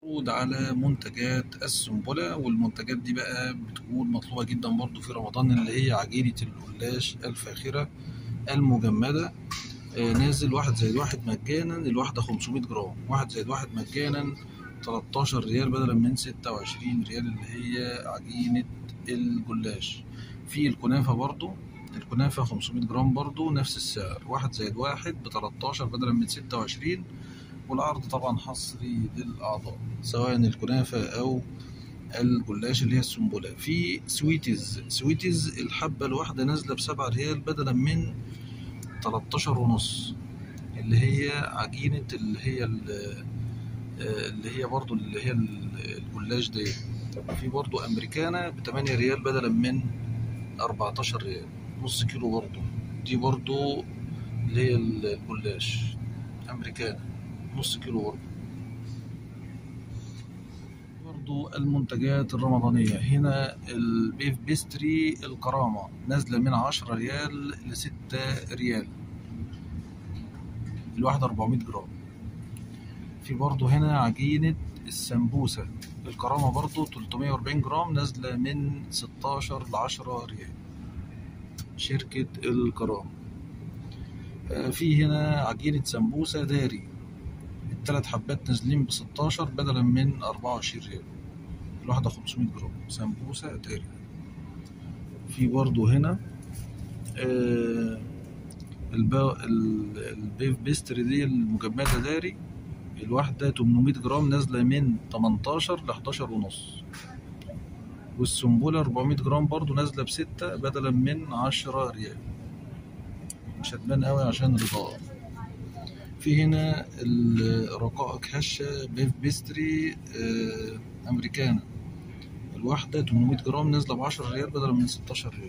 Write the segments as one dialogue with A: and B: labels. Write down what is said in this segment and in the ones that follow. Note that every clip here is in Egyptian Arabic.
A: عروض على منتجات السنبلة والمنتجات دي بقى بتكون مطلوبة جدا برضو في رمضان اللي هي عجينة الجلاش الفاخرة المجمدة آه، نازل واحد زائد واحد مجانا الواحدة 500 جرام واحد زائد واحد مجانا 13 ريال بدلا من 26 ريال اللي هي عجينة الجلاش في الكنافة برضو الكنافة 500 جرام برضو نفس السعر واحد زائد واحد ب 13 بدلا من 26 والعرض طبعا حصري للأعضاء سواء الكنافة أو الجلاش اللي هي السنبلة في سويتز سويتز الحبة الواحدة نازلة بسبعة ريال بدلا من 13 ونص اللي هي عجينة اللي هي ال- اللي هي برضو اللي هي الجلاش دي في برضو أمريكانا بتمانية ريال بدلا من 14 ريال نص كيلو برضو دي برضو اللي هي الجلاش أمريكانا نص كيلو برضو برضو المنتجات الرمضانية هنا البيف بيستري الكرامة نازلة من عشرة ريال لستة ريال الواحدة 400 جرام في برضو هنا عجينة السمبوسة الكرامة برضو 340 جرام نازلة من 16 ل 10 ريال شركة الكرامة آه، في هنا عجينة سمبوسة داري التلات حبات نازلين ب 16 بدلا من 24 ريال الواحدة 500 جرام سمبوسة داري في برضو هنا آه، البا... ال- البيف بيستري دي المجمدة داري الواحدة 800 جرام نازلة من 18 ل 11 ونص والسنبلة 400 جرام برضو نازلة بستة بدلا من 10 ريال مش هتبان قوي عشان الإضاءة في هنا الرقائق هشة بيف بيستري آه، أمريكانا الواحدة 800 جرام نازلة ب 10 ريال بدلا من 16 ريال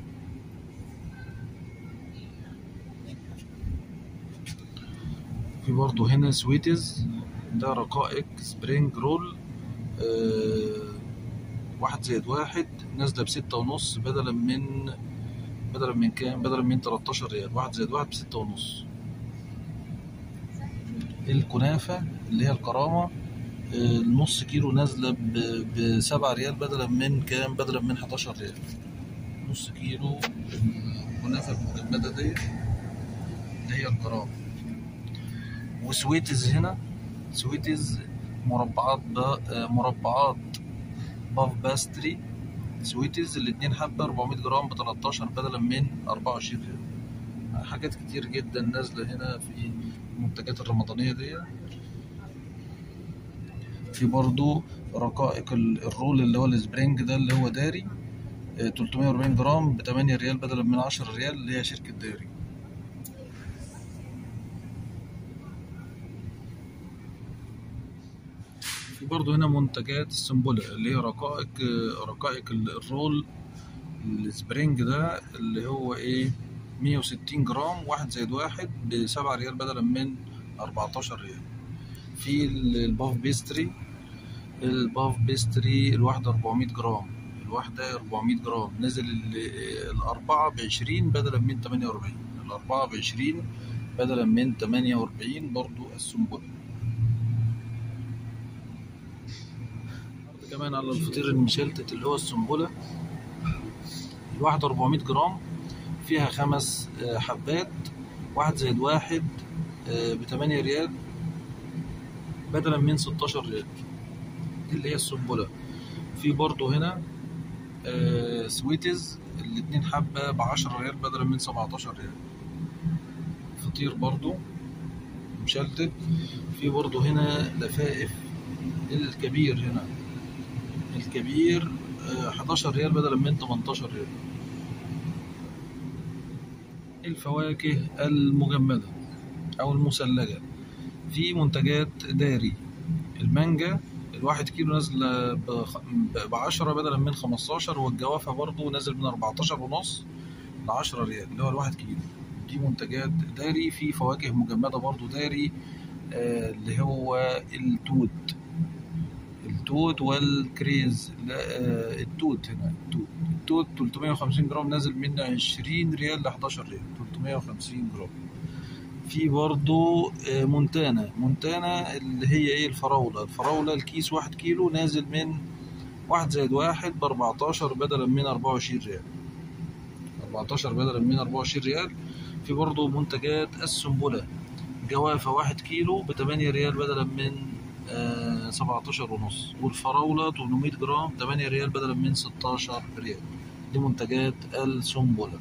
A: في برضه هنا سويتز ده رقائق سبرينج رول آه، واحد زائد واحد نازلة بستة ونص بدلا من بدلا من كام؟ بدلا من 13 ريال واحد زائد واحد بستة ونص الكنافة اللي هي الكرامة آه، النص كيلو نازلة ب- بسبعة ريال بدلا من كام؟ بدلا من 11 ريال نص كيلو الكنافة المجمدة دي اللي هي الكرامة وسويتز هنا سويتز مربعات ب... آه، مربعات باف باستري سويتز الاتنين حبة 400 جرام ب 13 بدلا من 24 ريال حاجات كتير جدا نازلة هنا في المنتجات الرمضانية دي في برضو رقائق ال- الرول اللي هو السبرينج ده اللي هو داري آه، 340 جرام ب 8 ريال بدلا من 10 ريال اللي هي شركة داري في برضو هنا منتجات السنبلة اللي هي رقائق آه، رقائق ال- الرول السبرينج ده اللي هو ايه 160 جرام واحد زائد واحد بسبعة ريال بدلا من 14 ريال في ال- الباف بيستري الباف بيستري الواحدة 400 جرام الواحدة 400 جرام نزل ال- الأربعة بعشرين بدلا من 48 الأربعة بعشرين بدلا من 48 برضو السنبلة كمان على الفطير المشلتت اللي هو السنبلة الواحدة 400 جرام فيها خمس آه، حبات واحد زائد واحد ب 8 ريال بدلا من 16 ريال دي اللي هي السنبلة في برضو هنا آه، سويتز الاتنين حبة ب 10 ريال بدلا من 17 ريال فطير برضو مشلتت في برضو هنا لفائف الكبير هنا الكبير آه، 11 ريال بدلا من 18 ريال الفواكه المجمدة أو المثلجة في منتجات داري المانجا الواحد كيلو نازلة ب 10 بدلا من 15 والجوافة برضو نازل من 14 ونص ل 10 ريال اللي هو الواحد كيلو دي منتجات داري في فواكه مجمدة برضو داري آه، اللي هو التوت التوت والكريز لا آه، التوت هنا التوت التوت 350 جرام نازل من 20 ريال ل 11 ريال 350 جرام في برضو آه، مونتانا مونتانا اللي هي ايه الفراولة الفراولة الكيس واحد كيلو نازل من واحد زائد واحد بأربعتاشر بدلا من أربعة وعشرين ريال أربعتاشر بدلا من أربعة وعشرين ريال في برضو منتجات السنبلة جوافة واحد كيلو بتمانية ريال بدلا من آه سبعتاشر ونص والفراولة 800 جرام تمانية ريال بدلا من ستاشر ريال دي منتجات السنبلة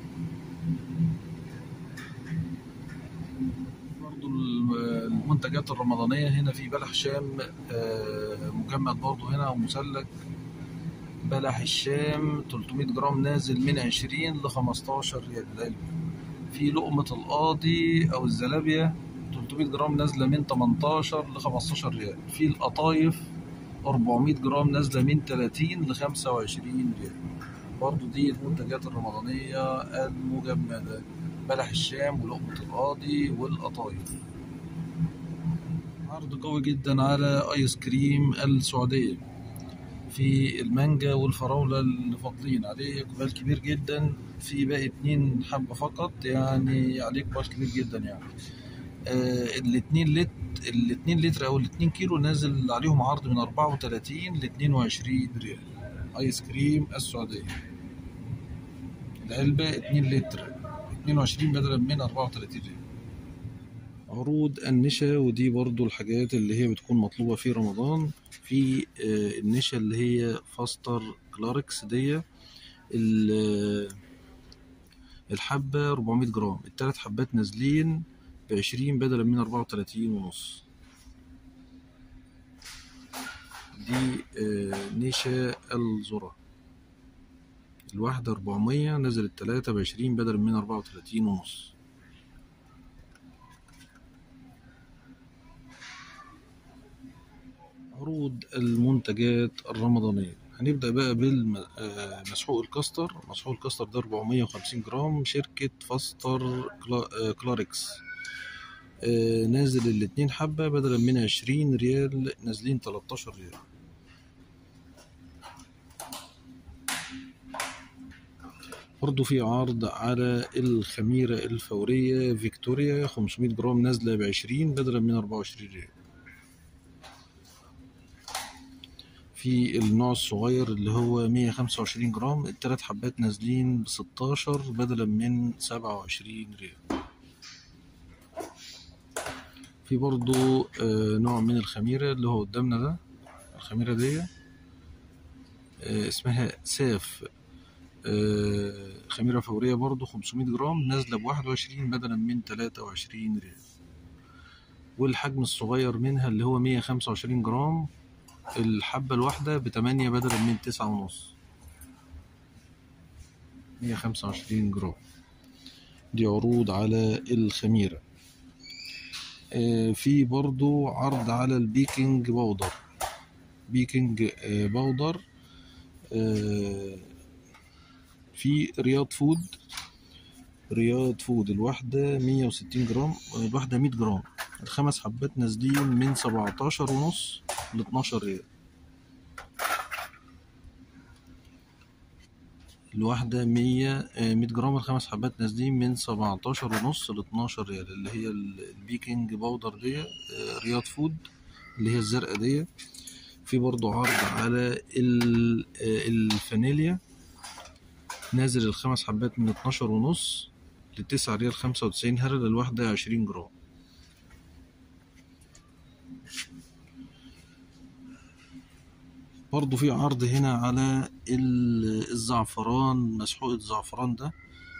A: برضو الم- المنتجات الرمضانية هنا في بلح شام آه، مجمد برضو هنا ومسلك بلح الشام 300 جرام نازل من 20 ل 15 ريال العلبة في لقمة القاضي أو الزلابية 300 جرام نازلة من 18 ل 15 ريال في القطايف 400 جرام نازلة من 30 ل 25 ريال برضو دي المنتجات الرمضانية المجمدة بلح الشام ولقمة القاضي والقطايف عرض قوي جدا على ايس كريم السعودية في المانجا والفراولة اللي فاضلين عليه اقبال كبير جدا في باقي اتنين حبة فقط يعني عليه اقبال كبير جدا يعني آه الاتنين لتر الاتنين لتر او الاتنين كيلو نازل عليهم عرض من اربعة وتلاتين لاتنين وعشرين ريال ايس كريم السعودية العلبة اتنين لتر اتنين وعشرين بدلا من اربعة وتلاتين ريال عروض النشا ودي برضو الحاجات اللي هي بتكون مطلوبة في رمضان في آه، النشا اللي هي فاستر كلاركس دي ال- الحبة 400 جرام التلات حبات نازلين بعشرين بدلا من أربعة وتلاتين ونص دي آه، نشا الذرة الواحدة أربعمية نزل التلاتة بعشرين بدلا من أربعة وتلاتين ونص عروض المنتجات الرمضانية هنبدأ بقى بالمسحوق الكاستر مسحوق الكاستر ده 450 جرام شركة فاستر كلا- آه، كلاركس آه، نازل الاتنين حبة بدلا من 20 ريال نازلين 13 ريال برضو في عرض على الخميرة الفورية فيكتوريا 500 جرام نازلة بعشرين بدلا من 24 ريال في النوع الصغير اللي هو 125 جرام التلات حبات نازلين بستاشر بدلا من سبعة وعشرين ريال في برضو آه، نوع من الخميرة اللي هو قدامنا ده الخميرة دي آه، اسمها ساف آه، خميرة فورية برضو 500 جرام نازلة بواحد وعشرين بدلا من تلاتة وعشرين ريال والحجم الصغير منها اللي هو 125 جرام الحبة الواحدة بتمانية بدلا من تسعة ونص مية خمسة وعشرين جرام دي عروض على الخميرة آه، في برضو عرض على البيكنج باودر بيكنج آه، باودر آه، في رياض فود رياض فود الواحدة مية وستين جرام الواحدة مية جرام الخمس حبات نازلين من سبعتاشر ونص لاتناشر ريال الواحدة مية آه، مية جرام الخمس حبات نازلين من سبعتاشر ونص لاتناشر ريال اللي هي ال- البيكنج باودر دي آه، رياض فود اللي هي الزرقاء دي في برضو عرض على ال- آه، الفانيليا نازل الخمس حبات من اتناشر ونص لتسعة ريال خمسة وتسعين هرل الواحدة عشرين جرام برضو في عرض هنا على ال- الزعفران مسحوق الزعفران ده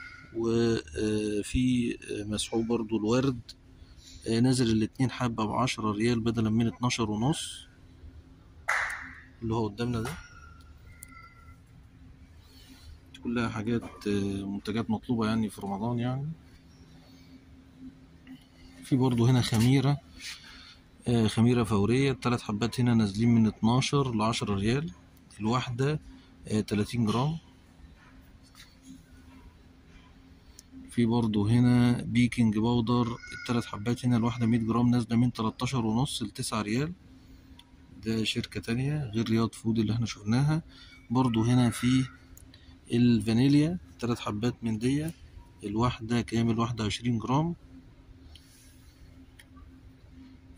A: وفي مسحوق برضو الورد آه، نازل الاتنين حبة بعشرة ريال بدلا من اتناشر ونص اللي هو قدامنا ده كلها حاجات آه، منتجات مطلوبة يعني في رمضان يعني في برضو هنا خميرة آه، خميرة فورية التلات حبات هنا نازلين من اتناشر لعشرة ريال الواحدة آه، تلاتين جرام في برضو هنا بيكنج باودر التلات حبات هنا الواحدة مية جرام نازلة من تلاتاشر ونص لتسعة ريال ده شركة تانية غير رياض فود اللي احنا شفناها برضو هنا في الفانيليا تلات حبات من دي الواحدة كامل واحدة وعشرين جرام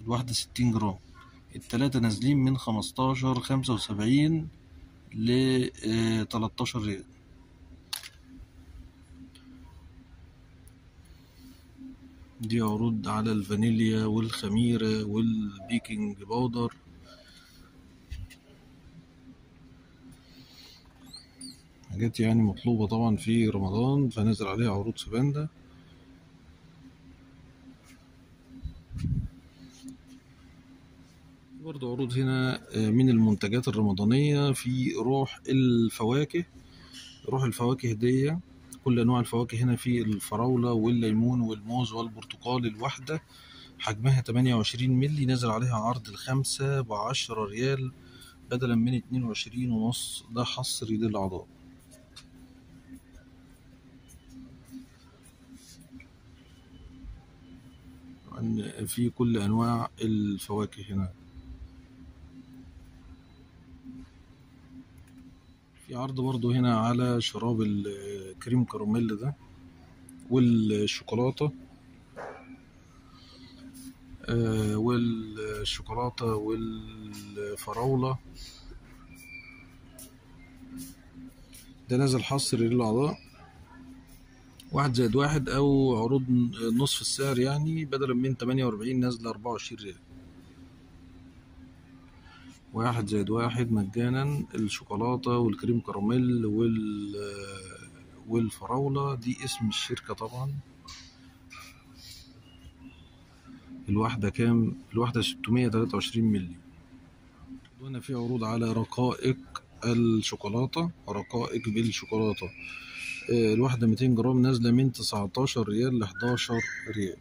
A: الواحدة ستين جرام التلاتة نازلين من خمستاشر خمسة وسبعين ل تلاتاشر ريال دي عروض على الفانيليا والخميرة والبيكنج باودر حاجات يعني مطلوبة طبعا في رمضان فنزل عليها عروض سباندا برضه عروض هنا من المنتجات الرمضانية في روح الفواكه روح الفواكه دي كل أنواع الفواكه هنا في الفراولة والليمون والموز والبرتقال الواحدة حجمها 28 ملي نازل عليها عرض الخمسة بعشرة ريال بدلا من اتنين وعشرين ونص ده حصري للأعضاء في كل أنواع الفواكه هنا في عرض برضو هنا على شراب الكريم كراميل ده والشوكولاتة آه والشوكولاتة والفراولة ده نازل حصري للأعضاء واحد زائد واحد أو عروض نصف السعر يعني بدلا من تمانية وأربعين نازلة أربعة وعشرين ريال واحد زائد واحد مجانا الشوكولاتة والكريم كراميل وال والفراولة دي اسم الشركة طبعا الواحدة كام؟ الواحدة ستمية تلاتة وعشرين ملي هنا في عروض على رقائق الشوكولاتة رقائق بالشوكولاتة الواحدة ميتين جرام نازلة من تسعتاشر ريال لحداشر ريال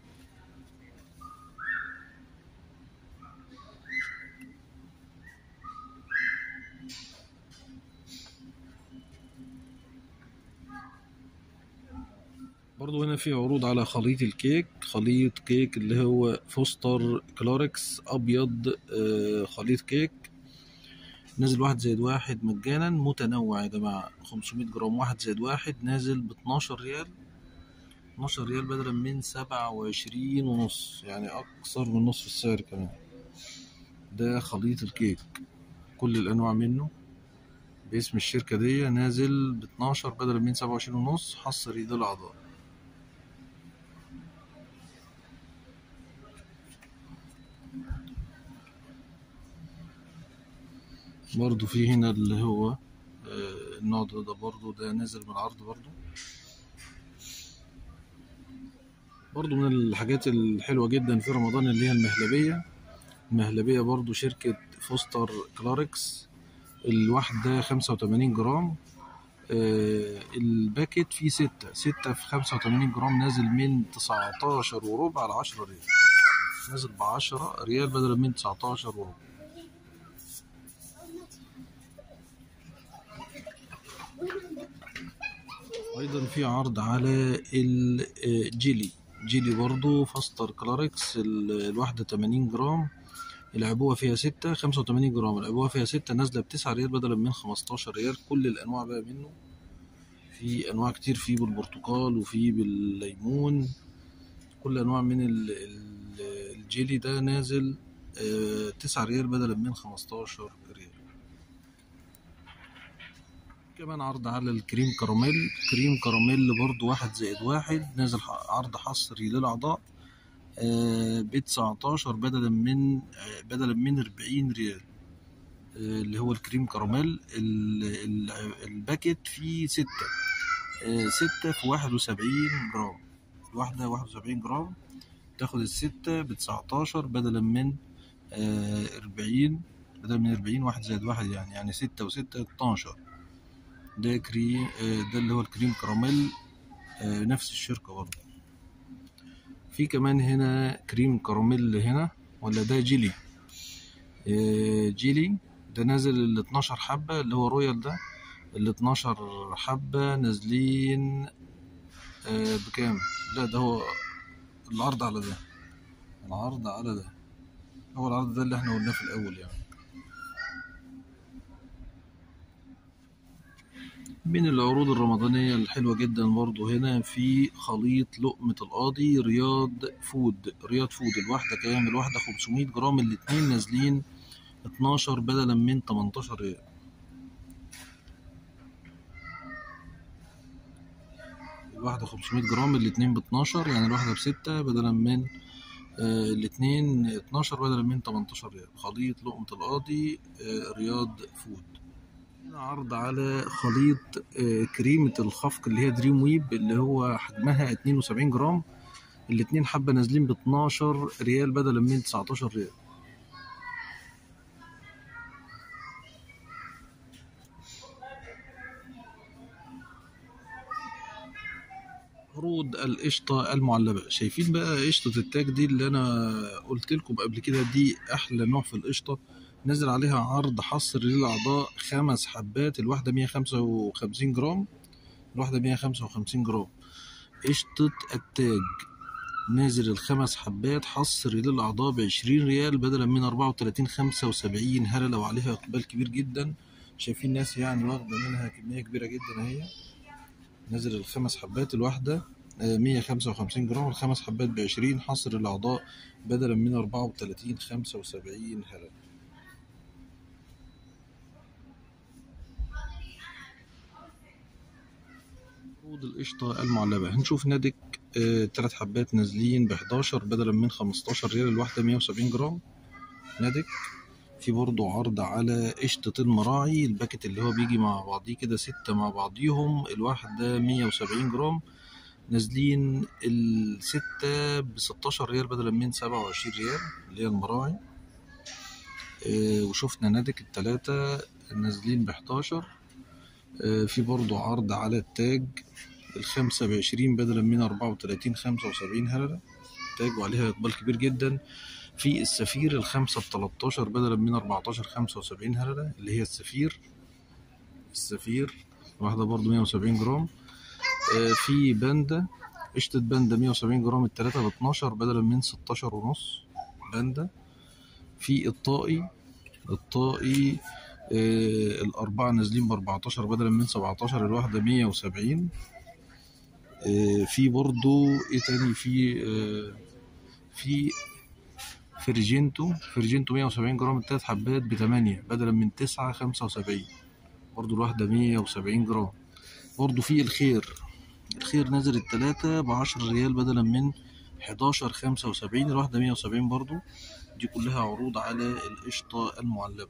A: برضو هنا في عروض على خليط الكيك خليط كيك اللي هو فوستر كلاركس أبيض خليط كيك نازل واحد زائد واحد مجانا متنوع يا جماعة خمسمية جرام واحد زائد واحد نازل باتناشر ريال اتناشر ريال بدلا من سبعة وعشرين ونص يعني أكثر من نصف السعر كمان ده خليط الكيك كل الأنواع منه باسم الشركة دي نازل باتناشر بدلا من سبعة وعشرين ونص حصري للأعضاء برضو في هنا اللي هو آه النوع ده, ده برضو ده نازل من العرض برضو برضو من الحاجات الحلوة جدا في رمضان اللي هي المهلبية المهلبية برضو شركة فوستر كلاركس الواحدة خمسة وتمانين جرام آه الباكت فيه ستة ستة في خمسة وتمانين جرام نازل من تسعتاشر وربع على عشرة ريال نازل بعشرة ريال بدلا من تسعتاشر وربع ايضا في عرض على الجيلي جيلي برضو فاستر كلاركس الواحدة 80 جرام العبوة فيها ستة خمسة وتمانين جرام العبوة فيها ستة نازلة بتسعة ريال بدلا من خمستاشر ريال كل الأنواع بقى منه في أنواع كتير فيه بالبرتقال وفيه بالليمون كل أنواع من الجيلي ده نازل تسعة ريال بدلا من خمستاشر ريال كمان عرض على الكريم كراميل كريم كراميل برضو واحد زائد واحد نازل عرض حصري للأعضاء بتسعتاشر بدلا من بدلا من أربعين ريال اللي هو الكريم كراميل الباكت فيه ستة ستة في واحد وسبعين جرام الواحدة واحد وسبعين جرام تاخد الستة بتسعتاشر بدلا من أربعين بدلا من أربعين واحد زائد واحد يعني يعني ستة وستة اتناشر ده كريم ده اللي هو الكريم كراميل نفس الشركة برضه في كمان هنا كريم كراميل هنا ولا ده جيلي جيلي ده نازل ال 12 حبة اللي هو رويال ده ال 12 حبة نازلين بكام لا ده هو العرض على ده العرض على ده هو العرض ده اللي احنا قلناه في الأول يعني من العروض الرمضانية الحلوة جدا برضو هنا في خليط لقمة القاضي رياض فود رياض فود الواحدة كام الواحدة 500 جرام الاتنين نازلين 12 بدلا من 18 ريال الواحدة 500 جرام الاتنين ب 12 يعني الواحدة بستة بدلا من آه الاتنين 12 بدلا من 18 ريال خليط لقمة القاضي آه رياض فود هنا عرض على خليط آه كريمة الخفق اللي هي دريم ويب اللي هو حجمها 72 جرام الاتنين حبة نازلين ب 12 ريال بدلا من 19 ريال عروض القشطة المعلبة شايفين بقى قشطة التاج دي اللي أنا قلت لكم قبل كده دي أحلى نوع في القشطة نزل عليها عرض حصر للأعضاء خمس حبات الواحدة مية خمسة وخمسين جرام الواحدة مية خمسة وخمسين جرام قشطة التاج نازل الخمس حبات حصر للأعضاء بعشرين ريال بدلا من أربعة وتلاتين خمسة وسبعين هللة وعليها إقبال كبير جدا شايفين ناس يعني واخدة منها كمية كبيرة جدا أهي نزل الخمس حبات الواحدة مية خمسة وخمسين جرام الخمس حبات بعشرين حصر الأعضاء بدلا من أربعة وتلاتين خمسة وسبعين هلل عروض القشطة المعلبة هنشوف نادك آه تلات حبات نازلين بحداشر بدلا من خمستاشر ريال الواحدة مية وسبعين جرام نادك في برضو عرض على قشطة المراعي الباكت اللي هو بيجي مع بعضيه كده ستة مع بعضيهم الواحدة مية وسبعين جرام نازلين الستة بستاشر ريال بدلا من سبعة وعشرين ريال اللي هي المراعي آه وشفنا نادك التلاتة نازلين بحداشر آه في برضو عرض على التاج الخمسة بعشرين بدلا من أربعة وتلاتين خمسة وسبعين هللة تاج وعليها إقبال كبير جدا في السفير الخمسة بتلاتاشر بدلا من أربعتاشر خمسة وسبعين هللة اللي هي السفير السفير واحدة برضو مية وسبعين جرام آه في باندا قشطة باندا مية وسبعين جرام التلاتة باتناشر بدلا من ستاشر ونص باندا في الطائي الطائي آه الأربعة نازلين بأربعتاشر بدلا من سبعتاشر الواحدة مية وسبعين آه في برضو ايه تاني في آه في فرجينتو فرجينتو 170 جرام التلات حبات بتمانية بدلا من تسعة خمسة وسبعين برضو الواحدة مية وسبعين جرام برضو في الخير الخير نازل التلاتة بعشر ريال بدلا من حداشر خمسة وسبعين الواحدة مية وسبعين برضو دي كلها عروض على القشطة المعلبة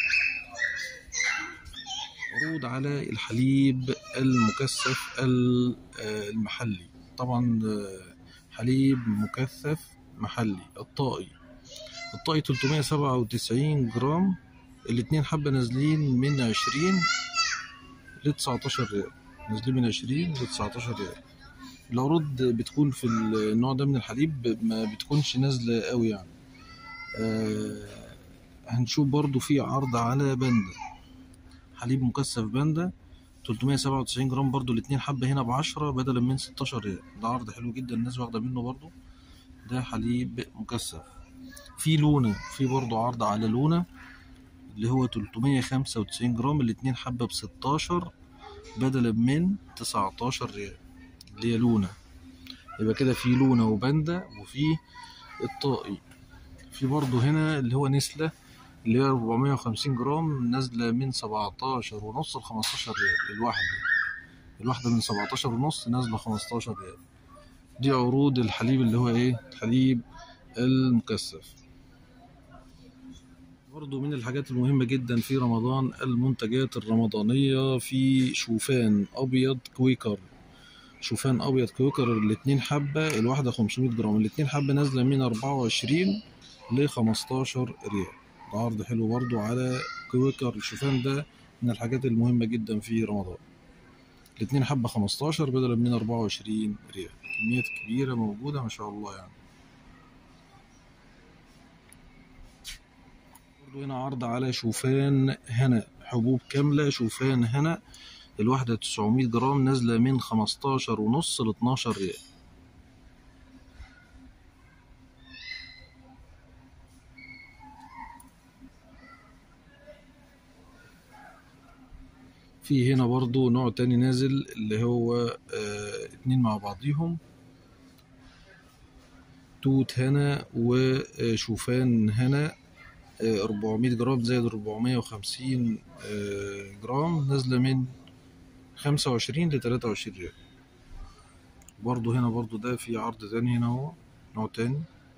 A: عروض على الحليب المكثف المحلي طبعا حليب مكثف محلي الطائي الطائي 397 جرام الاتنين حبة نازلين من 20 ل 19 ريال نازلين من 20 ل 19 ريال العروض بتكون في النوع ده من الحليب ما بتكونش نازلة قوي يعني آه هنشوف برضو في عرض على باندا حليب مكثف باندا 397 جرام برضو الاتنين حبة هنا بعشرة بدلا من 16 ريال ده عرض حلو جدا الناس واخدة منه برضو ده حليب مكثف في لونة في برضو عرض على لونة اللي هو 395 جرام الاتنين حبة بستاشر بدلا من 19 ريال اللي هي لونة يبقى كده في لونة وباندا وفي الطائي في برضو هنا اللي هو نسلة اللي هي 450 جرام نازلة من 17 ونص ل 15 ريال الواحدة الواحدة من 17 ونص نازلة 15 ريال دي عروض الحليب اللي هو ايه الحليب المكثف برضو من الحاجات المهمة جدا في رمضان المنتجات الرمضانية في شوفان أبيض كويكر شوفان أبيض كويكر الاتنين حبة الواحدة 500 جرام الاتنين حبة نازلة من 24 ل 15 ريال ده عرض حلو برضو على كويكر الشوفان ده من الحاجات المهمة جدا في رمضان الاتنين حبة 15 بدلا من 24 ريال كميات كبيرة موجودة ما شاء الله يعني برضو هنا عرض على شوفان هنا حبوب كاملة شوفان هنا الواحدة 900 جرام نازلة من 15 ونص ل 12 ريال في هنا برضو نوع تاني نازل اللي هو آه اتنين مع بعضيهم توت هنا وشوفان هنا آه 400 جرام زائد 450 آه جرام نازلة من 25 ل 23 ريال برضو هنا برضو ده في عرض تاني هنا اهو نوع تاني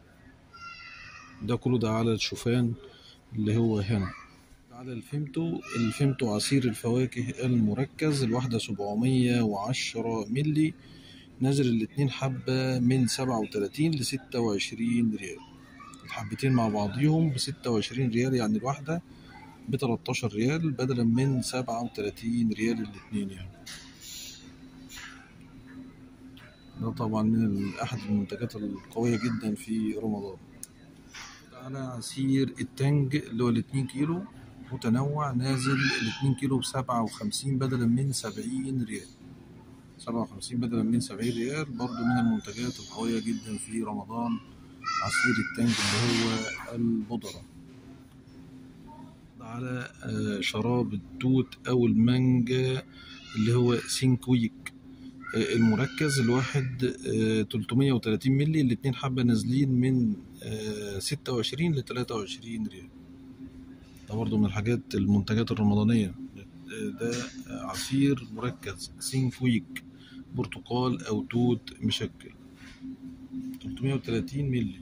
A: ده كله ده على الشوفان اللي هو هنا على الفيمتو الفيمتو عصير الفواكه المركز الواحدة سبعمية وعشرة ملي نازل الاتنين حبة من سبعة وتلاتين لستة وعشرين ريال الحبتين مع بعضيهم بستة وعشرين ريال يعني الواحدة بتلاتاشر ريال بدلا من سبعة وتلاتين ريال الاتنين يعني ده طبعا من أحد المنتجات القوية جدا في رمضان على عصير التانج اللي هو الاتنين كيلو متنوع نازل الاتنين كيلو بسبعة وخمسين بدلا من سبعين ريال سبعة وخمسين بدلا من سبعين ريال برضو من المنتجات القوية جدا في رمضان عصير التانج اللي هو البودرة على شراب التوت أو المانجا اللي هو سينكويك المركز الواحد تلتمية وتلاتين ملي الاتنين حبة نازلين من ستة وعشرين لتلاتة وعشرين ريال ده برضو من الحاجات المنتجات الرمضانية ده عصير مركز سينكويك برتقال أو توت مشكل تلتمية وتلاتين ملي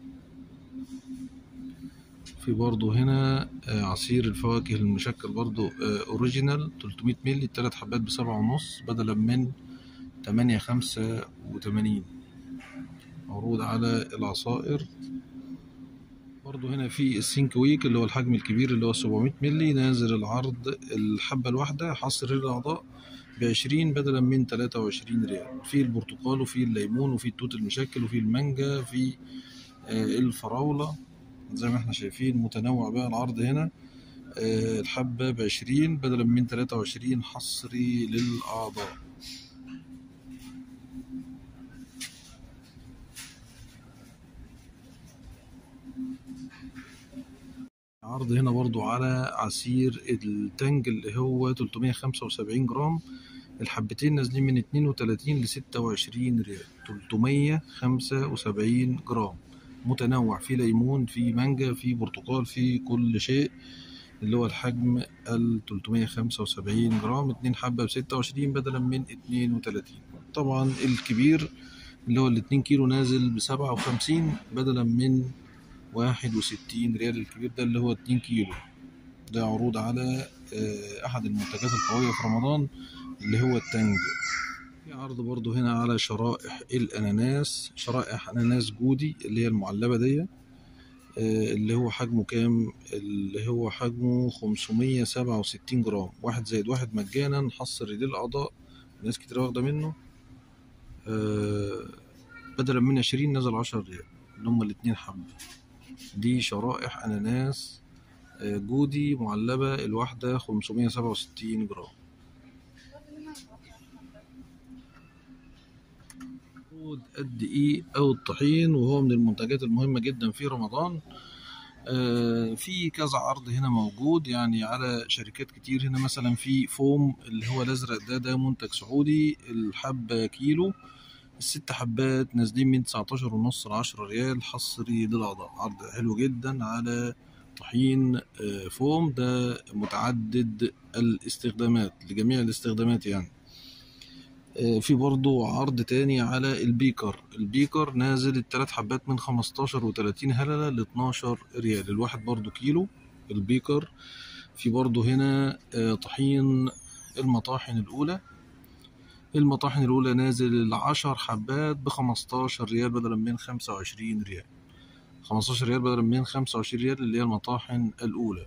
A: في برضو هنا عصير الفواكه المشكل برضو اوريجينال 300 مللي التلات حبات بسبعة ونص بدلا من تمانية خمسة وتمانين عروض على العصائر برضو هنا في السينك ويك اللي هو الحجم الكبير اللي هو 700 مللي نازل العرض الحبة الواحدة حصر الأعضاء بعشرين بدلا من تلاتة وعشرين ريال في البرتقال وفي الليمون وفي التوت المشكل وفي المانجا في الفراولة زي ما احنا شايفين متنوع بقى العرض هنا الحبة بعشرين بدلا من تلاتة وعشرين حصري للأعضاء عرض هنا برضو على عصير التانج اللي هو 375 جرام الحبتين نازلين من 32 ل 26 ريال 375 جرام متنوع في ليمون في مانجا في برتقال في كل شيء اللي هو الحجم ال 375 جرام اتنين حبة بستة وعشرين بدلا من اتنين وتلاتين طبعا الكبير اللي هو الاتنين كيلو نازل بسبعة وخمسين بدلا من واحد وستين ريال الكبير ده اللي هو اتنين كيلو ده عروض على أحد المنتجات القوية في رمضان اللي هو التانج في عرض برضو هنا على شرائح الأناناس شرائح أناناس جودي اللي هي المعلبة دي اللي هو حجمه كام اللي هو حجمه 567 جرام واحد زائد واحد مجانا حصر للأعضاء ناس كتير واخدة منه بدلا من عشرين نزل عشر ريال اللي هما الاتنين حبة دي شرائح أناناس جودي معلبة الواحدة 567 جرام الدقيق أو الطحين وهو من المنتجات المهمة جدا في رمضان في كذا عرض هنا موجود يعني على شركات كتير هنا مثلا في فوم اللي هو الأزرق ده ده منتج سعودي الحبة كيلو الست حبات نازلين من 19 ونص ل 10 ريال حصري للأعضاء عرض حلو جدا على طحين فوم ده متعدد الاستخدامات لجميع الاستخدامات يعني في برضو عرض تاني على البيكر البيكر نازل التلات حبات من خمستاشر وتلاتين هللة لاتناشر ريال الواحد برضو كيلو البيكر في برضو هنا طحين المطاحن الأولى المطاحن الأولى نازل العشر حبات بخمستاشر ريال بدلا من خمسة وعشرين ريال خمستاشر ريال بدلا من خمسة وعشرين ريال اللي هي المطاحن الأولى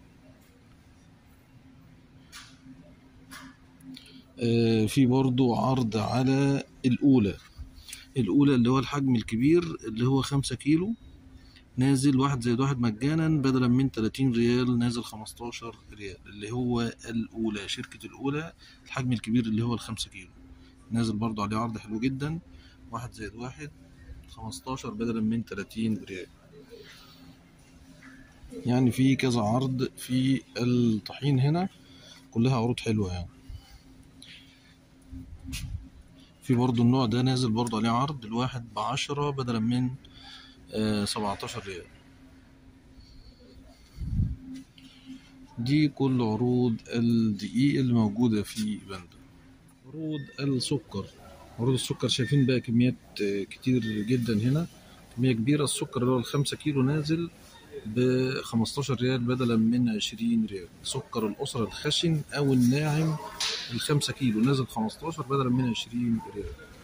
A: في برضو عرض على الأولى الأولى اللي هو الحجم الكبير اللي هو خمسة كيلو نازل واحد زائد واحد مجانا بدلا من تلاتين ريال نازل خمستاشر ريال اللي هو الأولى شركة الأولى الحجم الكبير اللي هو الخمسة كيلو نازل برضو عليه عرض حلو جدا واحد زائد واحد خمستاشر بدلا من تلاتين ريال يعني في كذا عرض في الطحين هنا كلها عروض حلوة يعني في برضو النوع ده نازل برضو عليه عرض الواحد بعشرة بدلا من سبعتاشر ريال دي كل عروض الدقيق اللي موجودة في بندا عروض السكر عروض السكر شايفين بقى كميات آه، كتير جدا هنا كمية كبيرة السكر اللي هو الخمسة كيلو نازل بخمستاشر ريال بدلا من عشرين ريال سكر الأسرة الخشن أو الناعم الخمسة كيلو نازل خمستاشر بدلا من عشرين ريال